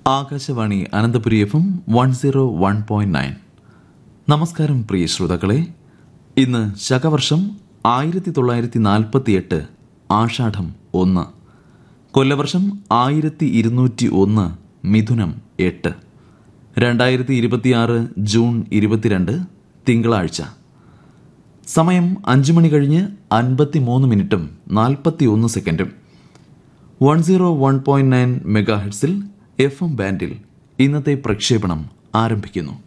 Akashvani Ananthapuri F M one zero one point nine നമസ്കാരം പ്രിയ ശ്രോതാക്കളെ ഇന്ന് ശകവർഷം ആയിരത്തി തൊള്ളായിരത്തി നാൽപ്പത്തി എട്ട് ആഷാഢം ഒന്ന് കൊല്ലവർഷം ആയിരത്തി ഇരുന്നൂറ്റി ഒന്ന് മിഥുനം എട്ട് രണ്ടായിരത്തി ഇരുപത്തിയാറ് ജൂൺ ഇരുപത്തിരണ്ട് തിങ്കളാഴ്ച സമയം അഞ്ച് മണി കഴിഞ്ഞ് അൻപത്തി മൂന്ന് മിനിറ്റും നാൽപ്പത്തി ഒന്ന് സെക്കൻഡും one zero one point nine mega ഹെഡ്സിൽ എഫ് എം ബാൻഡിൽ ഇന്നത്തെ പ്രക്ഷേപണം ആരംഭിക്കുന്നു